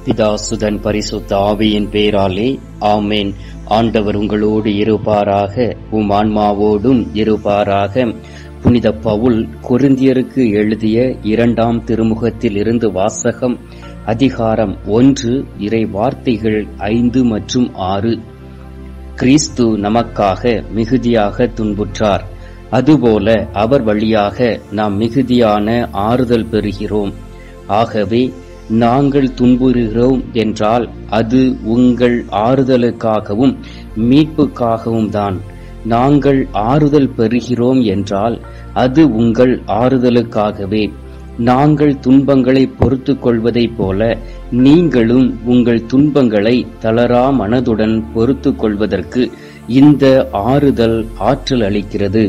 பிதாசுதன் பரிசுத்த ஆவியின் பேராலே ஆமேன் ஆண்டவர் உங்களோடு இருப்பாராக உம் ஆன்மாவோடும் இருப்பாராக புனித பவுல் கொரிந்தியருக்கு எழுதிய இரண்டாம் திருமுகத்தில் இருந்து வாசகம் அதிகாரம் ஒன்று இறை வார்த்தைகள் ஐந்து மற்றும் ஆறு கிறிஸ்து நமக்காக மிகுதியாக துன்புற்றார் அதுபோல அவர் வழியாக நாம் மிகுதியான ஆறுதல் பெறுகிறோம் ஆகவே நாங்கள் துன்புறுகிறோம் என்றால் அது உங்கள் ஆறுதலுக்காகவும் மீட்புக்காகவும் தான் நாங்கள் ஆறுதல் பெறுகிறோம் என்றால் அது உங்கள் ஆறுதலுக்காகவே நாங்கள் துன்பங்களை பொறுத்து கொள்வதைப் போல நீங்களும் உங்கள் துன்பங்களை தளரா மனதுடன் பொறுத்து கொள்வதற்கு இந்த ஆறுதல் ஆற்றல் அளிக்கிறது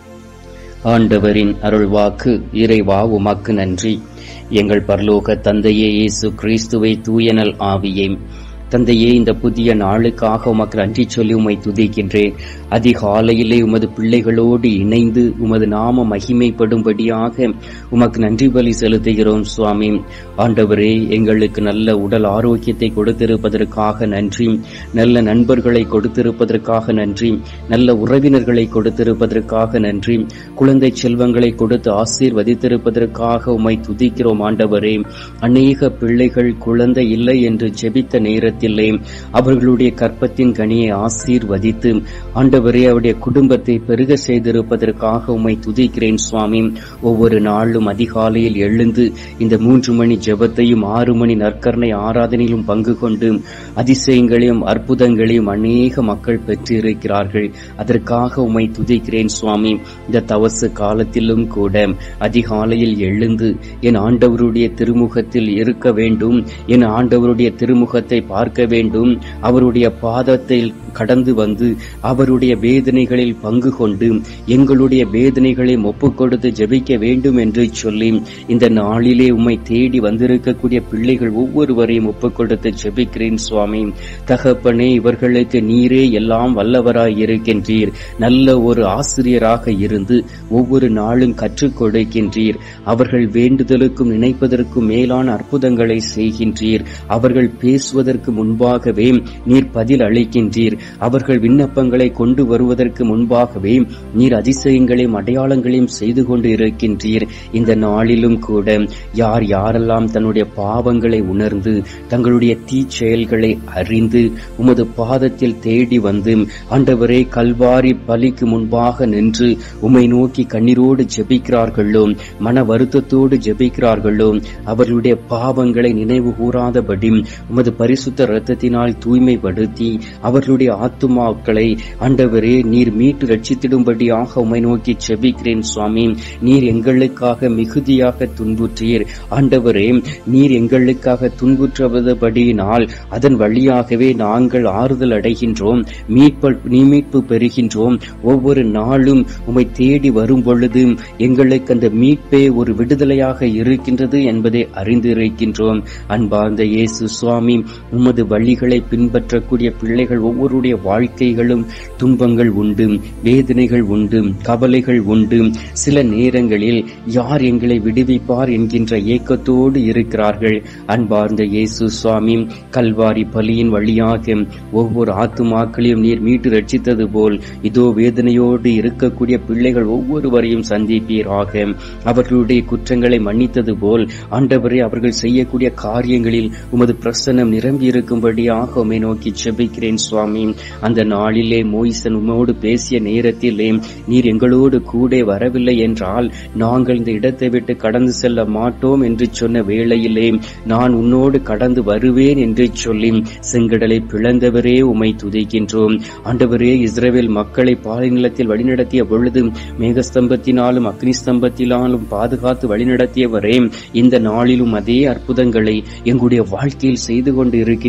ஆண்டவரின் அருள்வாக்கு இறைவா உமக்கு நன்றி எங்கள் பரலோக தந்தையே இயேசு கிறிஸ்துவை தூயனல் ஆவியே தந்தையே இந்த புதிய நாளுக்காக உமக்கு நன்றி சொல்லி உம்மை துதிக்கின்றேன் அதிகாலையிலே உமது பிள்ளைகளோடு இணைந்து உமது நாம மகிமைப்படும்படியாக உமக்கு நன்றி பலி செலுத்துகிறோம் சுவாமி ஆண்டவரே எங்களுக்கு நல்ல உடல் ஆரோக்கியத்தை கொடுத்திருப்பதற்காக நன்றி நல்ல நண்பர்களை கொடுத்திருப்பதற்காக நன்றி நல்ல உறவினர்களை கொடுத்திருப்பதற்காக நன்றி குழந்தை செல்வங்களை கொடுத்து ஆசீர்வதித்திருப்பதற்காக உம்மை துதிக்கிறோம் ஆண்டவரே அநேக பிள்ளைகள் குழந்தை இல்லை என்று ஜெபித்த நேரத்திலே அவர்களுடைய கற்பத்தின் கனியை ஆசீர்வதித்து ஆண்டவரே அவருடைய குடும்பத்தை பெருக செய்திருப்பதற்காக உம்மை துதிக்கிறேன் சுவாமி ஒவ்வொரு நாளும் அதிகாலையில் எழுந்து இந்த மூன்று மணி ஜெபத்தையும் ஆறு மணி நற்கரணை ஆராதனையிலும் பங்கு கொண்டு அதிசயங்களையும் அற்புதங்களையும் அநேக மக்கள் பெற்றிருக்கிறார்கள் அதற்காக உம்மை துதிக்கிறேன் சுவாமி இந்த தவசு காலத்திலும் கூட அதிகாலையில் எழுந்து என் ஆண்டவருடைய திருமுகத்தில் இருக்க வேண்டும் என் ஆண்டவருடைய திருமுகத்தை பார்க்க வேண்டும் அவருடைய பாதத்தில் கடந்து வந்து அவருடைய வேதனைகளில் பங்கு கொண்டு எங்களுடைய வேதனைகளை ஒப்புக் கொடுத்து ஜெபிக்க வேண்டும் என்று சொல்லி இந்த நாளிலே உம்மை தேடி வந்திருக்கக்கூடிய பிள்ளைகள் ஒவ்வொருவரையும் ஒப்புக் கொடுத்து ஜெபிக்கிறேன் சுவாமி தகப்பனே இவர்களுக்கு நீரே எல்லாம் வல்லவராய் இருக்கின்றீர் நல்ல ஒரு ஆசிரியராக இருந்து ஒவ்வொரு நாளும் கற்றுக் கொடுக்கின்றீர் அவர்கள் வேண்டுதலுக்கும் நினைப்பதற்கும் மேலான அற்புதங்களை செய்கின்றீர் அவர்கள் பேசுவதற்கு முன்பாகவே நீர் பதில் அளிக்கின்றீர் அவர்கள் விண்ணப்பங்களை கொண்டு வருவதற்கு முன்பாகவே நீர் அதிசயங்களையும் அடையாளங்களையும் செய்து கொண்டு இருக்கின்றீர் இந்த நாளிலும் கூட யார் யாரெல்லாம் தன்னுடைய பாவங்களை உணர்ந்து தங்களுடைய தீ செயல்களை அறிந்து உமது பாதத்தில் தேடி வந்து ஆண்டவரே கல்வாரி பலிக்கு முன்பாக நின்று உம்மை நோக்கி கண்ணீரோடு ஜெபிக்கிறார்களோ மன வருத்தத்தோடு ஜெபிக்கிறார்களோ அவர்களுடைய பாவங்களை நினைவு கூறாதபடி உமது பரிசுத்த இரத்தத்தினால் தூய்மைப்படுத்தி அவர்களுடைய ஆத்துமாக்களை ஆண்டவரே நீர் மீட்டு ரட்சித்திடும்படியாக உம்மை நோக்கி ஜெபிக்கிறேன் சுவாமி நீர் எங்களுக்காக மிகுதியாக துன்புற்றீர் ஆண்டவரே நீர் எங்களுக்காக துன்புற்றுவதபடியினால் அதன் வழியாகவே நாங்கள் ஆறுதல் அடைகின்றோம் மீட்பு நீ மீட்பு பெறுகின்றோம் ஒவ்வொரு நாளும் உம்மை தேடி வரும் பொழுது எங்களுக்கு அந்த மீட்பே ஒரு விடுதலையாக இருக்கின்றது என்பதை அறிந்திருக்கின்றோம் அன்பார்ந்த இயேசு சுவாமி உமது வழிகளை பின்பற்றக்கூடிய பிள்ளைகள் ஒவ்வொருடைய வாழ்க்கைகளும் துன்பங்கள் உண்டு வேதனைகள் உண்டு கவலைகள் உண்டு சில நேரங்களில் யார் எங்களை விடுவிப்பார் என்கின்ற ஏக்கத்தோடு இருக்கிறார்கள் அன்பார்ந்த இயேசு சுவாமி கல்வாரி பலியின் வழியாக ஒவ்வொரு ஆத்துமாக்களையும் நீர் மீட்டு ரட்சித்தது போல் இதோ வேதனையோடு இருக்கக்கூடிய பிள்ளைகள் ஒவ்வொருவரையும் சந்திப்பீராக அவர்களுடைய குற்றங்களை மன்னித்தது போல் ஆண்டவரே அவர்கள் செய்யக்கூடிய காரியங்களில் உமது பிரசன்னம் நிரம்பி இருக்கும்படியாக உம்மை நோக்கி செபிக்கிறேன் சுவாமி அந்த நாளிலே மோய்சன் உம்மோடு பேசிய நேரத்திலே நீர் எங்களோடு கூட வரவில்லை என்றால் நாங்கள் இந்த இடத்தை விட்டு கடந்து செல்ல மாட்டோம் என்று சொன்ன வேளையிலே நான் உன்னோடு கடந்து வருவேன் என்று சொல்லி செங்கடலை பிளந்தவரே உம்மை துதிக்கின்றோம் ஆண்டவரே இஸ்ரேல் மக்களை பாலைநிலத்தில் வழிநடத்திய பொழுது மேகஸ்தம்பத்தினாலும் அக்னி ஸ்தம்பத்தினாலும் பாதுகாத்து வழிநடத்தியவரே இந்த நாளிலும் அதே அற்புதங்களை எங்களுடைய வாழ்க்கையில் செய்து கொண்டு இருக்கின்ற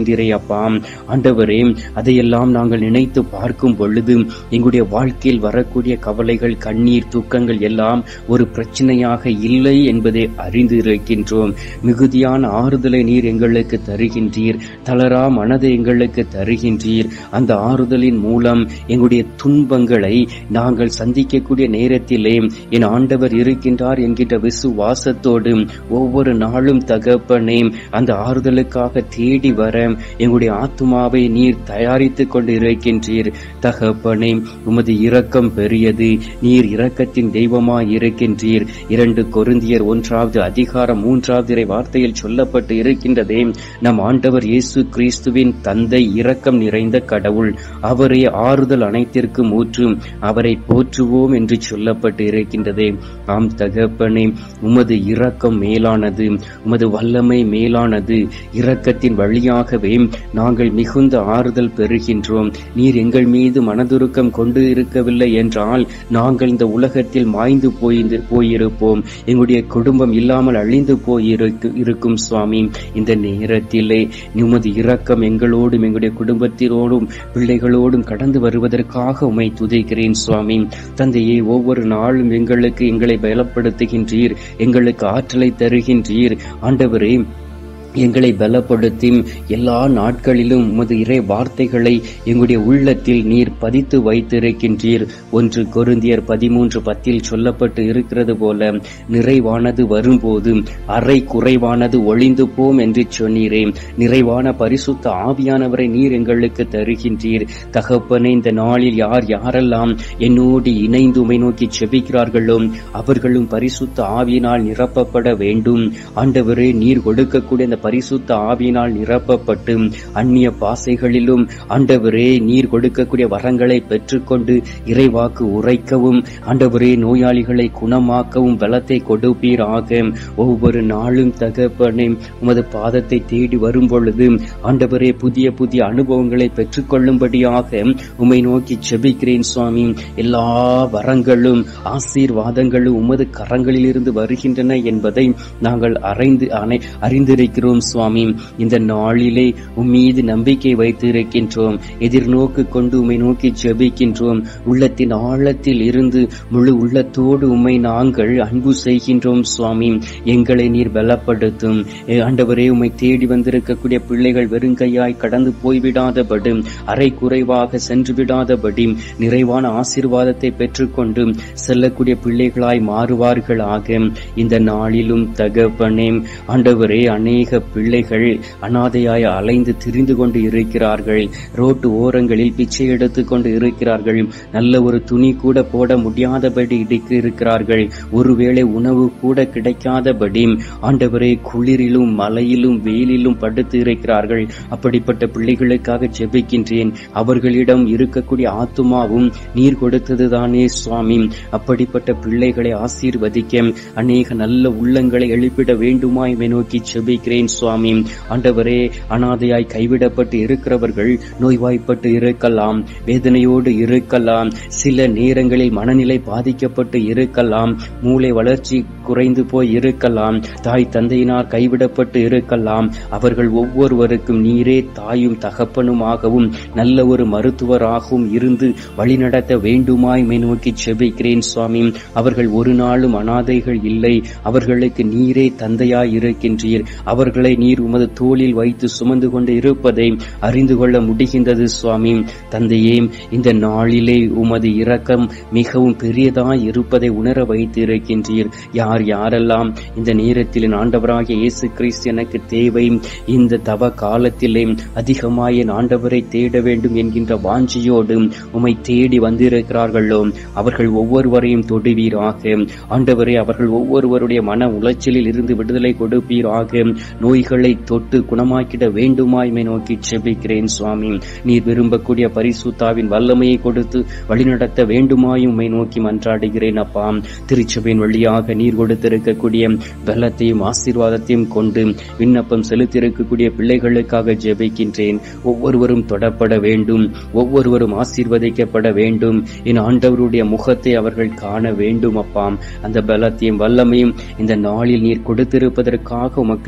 தருகின்றீரே அப்பா ஆண்டவரே அதையெல்லாம் நாங்கள் நினைத்து பார்க்கும் பொழுது எங்களுடைய வாழ்க்கையில் வரக்கூடிய கவலைகள் கண்ணீர் தூக்கங்கள் எல்லாம் ஒரு பிரச்சனையாக இல்லை என்பதை அறிந்து இருக்கின்றோம் மிகுதியான ஆறுதலை நீர் எங்களுக்கு தருகின்றீர் தளரா மனதை எங்களுக்கு தருகின்றீர் அந்த ஆறுதலின் மூலம் எங்களுடைய துன்பங்களை நாங்கள் சந்திக்கக்கூடிய நேரத்திலே என் ஆண்டவர் இருக்கின்றார் என்கின்ற விசுவாசத்தோடு ஒவ்வொரு நாளும் தகப்பனே அந்த ஆறுதலுக்காக தேடி வர எங்களுடைய ஆத்துமாவை நீர் தயாரித்துக் கொண்டு இருக்கின்றீர் தகப்பனே உமது இரக்கம் பெரியது நீர் இரக்கத்தின் தெய்வமாய் இருக்கின்றீர் இரண்டு கொருந்தியர் ஒன்றாவது அதிகாரம் மூன்றாவது இறை வார்த்தையில் சொல்லப்பட்டு இருக்கின்றதே நம் ஆண்டவர் இயேசு கிறிஸ்துவின் தந்தை இரக்கம் நிறைந்த கடவுள் அவரே ஆறுதல் அனைத்திற்கும் ஊற்றும் அவரை போற்றுவோம் என்று சொல்லப்பட்டு இருக்கின்றதே ஆம் தகப்பனே உமது இரக்கம் மேலானது உமது வல்லமை மேலானது இரக்கத்தின் வழியாகவே நாங்கள் மிகுந்த ஆறுதல் பெறுகின்றோம் நீர் எங்கள் மீது மனதுருக்கம் கொண்டு இருக்கவில்லை என்றால் நாங்கள் இந்த உலகத்தில் மாய்ந்து போயிருந்து போயிருப்போம் எங்களுடைய குடும்பம் இல்லாமல் அழிந்து போயிருக்கு இருக்கும் சுவாமி இந்த நேரத்திலே உமது இரக்கம் எங்களோடும் எங்களுடைய குடும்பத்தினோடும் பிள்ளைகளோடும் கடந்து வருவதற்காக உமை துதைக்கிறேன் சுவாமி தந்தையே ஒவ்வொரு நாளும் எங்களுக்கு எங்களை பலப்படுத்துகின்றீர் எங்களுக்கு ஆற்றலை தருகின்றீர் ஆண்டவரே எங்களை பலப்படுத்தி எல்லா நாட்களிலும் உமது இறை வார்த்தைகளை எங்களுடைய உள்ளத்தில் நீர் பதித்து வைத்திருக்கின்றீர் ஒன்று கொருந்தியர் பதிமூன்று பத்தில் சொல்லப்பட்டு இருக்கிறது போல நிறைவானது வரும்போது அரை குறைவானது ஒளிந்து போம் என்று சொன்னீரே நிறைவான பரிசுத்த ஆவியானவரை நீர் எங்களுக்கு தருகின்றீர் தகப்பனே இந்த நாளில் யார் யாரெல்லாம் என்னோடு இணைந்து உமை நோக்கி செபிக்கிறார்களோ அவர்களும் பரிசுத்த ஆவியினால் நிரப்பப்பட வேண்டும் ஆண்டவரே நீர் கொடுக்கக்கூடிய அந்த பரிசுத்த ஆவியினால் நிரப்பப்பட்டு அந்நிய பாசைகளிலும் ஆண்டவரே நீர் கொடுக்கக்கூடிய வரங்களை பெற்றுக்கொண்டு இறைவாக்கு உரைக்கவும் ஆண்டவரே நோயாளிகளை குணமாக்கவும் பலத்தை கொடுப்பீராக ஒவ்வொரு நாளும் தகப்பனே உமது பாதத்தை தேடி வரும் பொழுது ஆண்டவரே புதிய புதிய அனுபவங்களை பெற்றுக்கொள்ளும்படியாக உமை நோக்கி செபிக்கிறேன் சுவாமி எல்லா வரங்களும் ஆசீர்வாதங்களும் உமது கரங்களிலிருந்து வருகின்றன என்பதை நாங்கள் அறைந்து அனை அறிந்திருக்கிறோம் சுவாமி இந்த நாளிலே உம்மீது நம்பிக்கை வைத்து இருக்கின்றோம் எதிர்நோக்கு கொண்டு உம்மை நோக்கி ஜெபிக்கின்றோம் உள்ளத்தின் ஆழத்தில் இருந்து முழு உள்ளத்தோடு உம்மை நாங்கள் அன்பு செய்கின்றோம் சுவாமி எங்களை நீர் பலப்படுத்தும் ஏ ஆண்டவரே உம்மை தேடி வந்திருக்கக்கூடிய பிள்ளைகள் வெறுங்கையாய் கடந்து போய்விடாதபடி அரை குறைவாக சென்று விடாதபடி நிறைவான ஆசீர்வாதத்தை பெற்றுக்கொண்டு செல்லக்கூடிய பிள்ளைகளாய் மாறுவார்களாக இந்த நாளிலும் தகப்பனே ஆண்டவரே அநேக பிள்ளைகள் அனாதையாய் அலைந்து திரிந்து கொண்டு இருக்கிறார்கள் ரோட்டு ஓரங்களில் பிச்சை எடுத்துக் கொண்டு இருக்கிறார்கள் நல்ல ஒரு துணி கூட போட முடியாதபடி இடிக்கு இருக்கிறார்கள் ஒருவேளை உணவு கூட கிடைக்காதபடி ஆண்டவரே குளிரிலும் மலையிலும் வெயிலிலும் படுத்து இருக்கிறார்கள் அப்படிப்பட்ட பிள்ளைகளுக்காக ஜெபிக்கின்றேன் அவர்களிடம் இருக்கக்கூடிய ஆத்துமாவும் நீர் கொடுத்ததுதானே சுவாமி அப்படிப்பட்ட பிள்ளைகளை ஆசீர்வதிக்க அநேக நல்ல உள்ளங்களை எழுப்பிட வேண்டுமாய் நோக்கி ஜெபிக்கிறேன் சுவாமி ஆண்டவரே அனாதையாய் கைவிடப்பட்டு இருக்கிறவர்கள் நோய்வாய்ப்பட்டு இருக்கலாம் வேதனையோடு இருக்கலாம் சில நேரங்களில் மனநிலை பாதிக்கப்பட்டு இருக்கலாம் மூளை வளர்ச்சி குறைந்து போய் இருக்கலாம் தாய் தந்தையினார் கைவிடப்பட்டு இருக்கலாம் அவர்கள் ஒவ்வொருவருக்கும் நீரே தாயும் தகப்பனுமாகவும் நல்ல ஒரு மருத்துவராகவும் இருந்து வழிநடத்த வேண்டுமாய் மை நோக்கி செபிக்கிறேன் சுவாமி அவர்கள் ஒரு நாளும் அனாதைகள் இல்லை அவர்களுக்கு நீரே தந்தையாய் இருக்கின்றீர் அவர்களை நீர் உமது தோளில் வைத்து சுமந்து கொண்டு இருப்பதை அறிந்து கொள்ள முடிகின்றது சுவாமி தந்தையே இந்த நாளிலே உமது இரக்கம் மிகவும் பெரியதாய் இருப்பதை உணர வைத்து இருக்கின்றீர் யார் யாரெல்லாம் இந்த நேரத்தில் என் ஆண்டவராகிய இயேசு கிறிஸ்து எனக்கு தேவை இந்த தவ காலத்திலே அதிகமாய் என் ஆண்டவரை தேட வேண்டும் என்கின்ற வாஞ்சியோடு உம்மை தேடி வந்திருக்கிறார்களோ அவர்கள் ஒவ்வொருவரையும் தொடுவீராக ஆண்டவரே அவர்கள் ஒவ்வொருவருடைய மன உளைச்சலில் இருந்து விடுதலை கொடுப்பீராக நோய்களை தொட்டு குணமாக்கிட வேண்டுமாய்மை நோக்கி செபிக்கிறேன் சுவாமி நீர் விரும்பக்கூடிய பரிசுத்தாவின் வல்லமையை கொடுத்து வழிநடத்த வேண்டுமாயும் உம்மை நோக்கி மன்றாடுகிறேன் அப்பா திருச்சபையின் வழியாக நீர் கொடுத்திருக்கக்கூடிய பலத்தையும் ஆசீர்வாதத்தையும் கொண்டு விண்ணப்பம் செலுத்தியிருக்கக்கூடிய பிள்ளைகளுக்காக ஜெபிக்கின்றேன் ஒவ்வொருவரும் தொடப்பட வேண்டும் ஒவ்வொருவரும் ஆசீர்வதிக்கப்பட வேண்டும் என் ஆண்டவருடைய முகத்தை அவர்கள் காண வேண்டும் அப்பாம் அந்த பலத்தையும் வல்லமையும் இந்த நாளில் நீர் கொடுத்திருப்பதற்காக உமக்கு ஸ்தோத்திரம்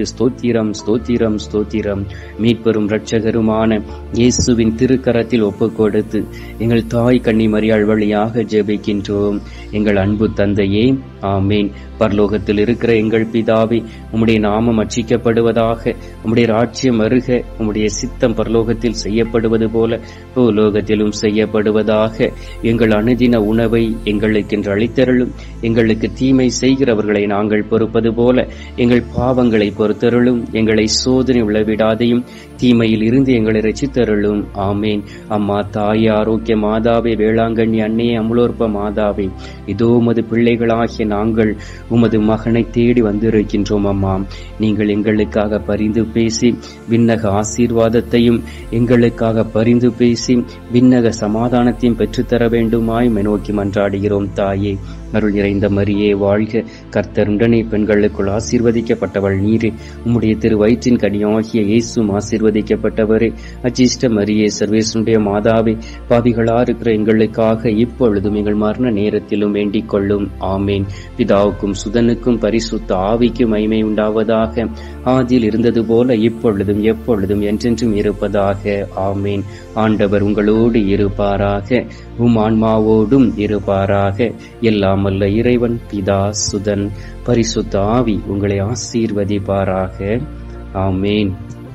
ஸ்தோத்திரம் ஸ்தோத்திரம் ஸ்தோத்திரம் மீட்பெரும் இரட்சகருமான இயேசுவின் திருக்கரத்தில் ஒப்புக் கொடுத்து எங்கள் தாய் கன்னி மரியாள் வழியாக ஜெபிக்கின்றோம் எங்கள் அன்பு தந்தையே ஆமேன் பரலோகத்தில் இருக்கிற எங்கள் பிதாவே உம்முடைய நாமம் அச்சிக்கப்படுவதாக உம்முடைய ராஜ்யம் வருக உம்முடைய சித்தம் பரலோகத்தில் செய்யப்படுவது போல பூலோகத்திலும் செய்யப்படுவதாக எங்கள் அனுதின உணவை எங்களுக்கென்று அளித்தருளும் எங்களுக்கு தீமை செய்கிறவர்களை நாங்கள் பொறுப்பது போல எங்கள் பாவங்களை பொறுத்தருளும் எங்களை சோதனை விளைவிடாதையும் தீமையில் இருந்து எங்களை ரசித்தருளும் ஆமேன் அம்மா தாயே ஆரோக்கிய மாதாவே வேளாங்கண்ணி அன்னையே அமுலோற்ப மாதாவே இதோ உமது பிள்ளைகளாகிய நாங்கள் உமது மகனை தேடி வந்திருக்கின்றோம் அம்மா நீங்கள் எங்களுக்காக பரிந்து பேசி விண்ணக ஆசீர்வாதத்தையும் எங்களுக்காக பரிந்து பேசி விண்ணக சமாதானத்தையும் பெற்றுத்தர வேண்டுமாய் நோக்கி மன்றாடுகிறோம் தாயே அருள் நிறைந்த மரியே வாழ்க கர்த்தருடனே பெண்களுக்குள் ஆசீர்வதிக்கப்பட்டவள் நீரே உம்முடைய திரு வயிற்றின் கனியாகிய இயேசும் ஆசீர்வதிக்கப்பட்டவரே அச்சிஷ்ட மரியே சர்வேசனுடைய மாதாவே பாவிகளா இருக்கிற எங்களுக்காக இப்பொழுதும் எங்கள் மரண நேரத்திலும் வேண்டிக் கொள்ளும் ஆமேன் பிதாவுக்கும் சுதனுக்கும் பரிசுத்த ஆவிக்கும் மைமை உண்டாவதாக ஆதியில் இருந்தது போல இப்பொழுதும் எப்பொழுதும் என்றென்றும் இருப்பதாக ஆமேன் ஆண்டவர் உங்களோடு இருப்பாராக உம் ஆன்மாவோடும் இருப்பாராக எல்லாம் வல்ல இறைவன் பிதா சுதன் பரிசுத்த ஆவி உங்களை ஆசீர்வதிப்பாராக ஆமேன்